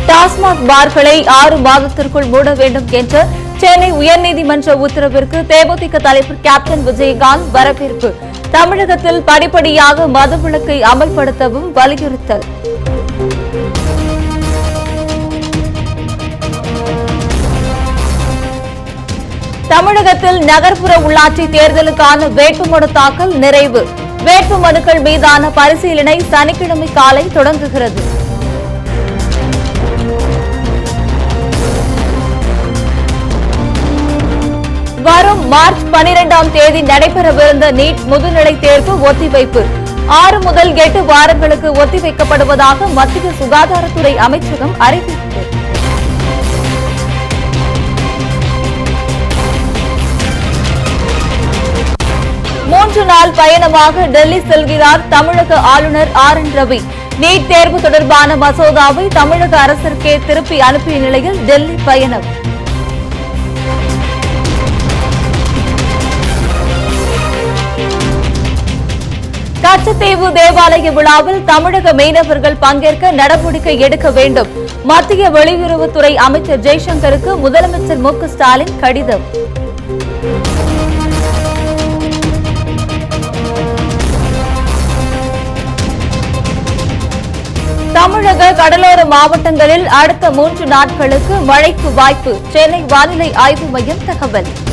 டாஸ்மாக் பார்களை ஆறு மாதத்திற்குள் மூட வேண்டும் என்ற சென்னை உயர்நீதிமன்ற உத்தரவிற்கு தேமுதிக தலைவர் கேப்டன் விஜயகாந்த் வரவேற்பு தமிழகத்தில் படிப்படியாக மதுவிலக்கை அமல்படுத்தவும் வலியுறுத்தல் தமிழகத்தில் நகர்ப்புற உள்ளாட்சி தேர்தலுக்கான வேட்புமனு தாக்கல் நிறைவு வேட்புமனுக்கள் மீதான பரிசீலனை சனிக்கிழமை காலை தொடங்குகிறது வரும் மார்ச் பனிரெண்டாம் தேதி நடைபெறவிருந்த நீட் முதுநிலை தேர்வு ஒத்திவைப்பு ஆறு முதல் எட்டு வாரங்களுக்கு ஒத்திவைக்கப்படுவதாக மத்திய சுகாதாரத்துறை அமைச்சகம் அறிவித்தது மூன்று நாள் பயணமாக டெல்லி செல்கிறார் தமிழக ஆளுநர் ஆர் என் ரவி நீட் தேர்வு தொடர்பான மசோதாவை தமிழக அரசிற்கே திருப்பி அனுப்பிய நிலையில் டெல்லி பயணம் கச்சத்தீவு தேவாலய விழாவில் தமிழக மீனவர்கள் பங்கேற்க நடவடிக்கை எடுக்க வேண்டும் மத்திய வெளியுறவுத்துறை அமைச்சர் ஜெய்சங்கருக்கு முதலமைச்சர் மு க ஸ்டாலின் கடிதம் தமிழக கடலோர மாவட்டங்களில் அடுத்த மூன்று நாட்களுக்கு மழைக்கு வாய்ப்பு சென்னை வானிலை ஆய்வு மையம் தகவல்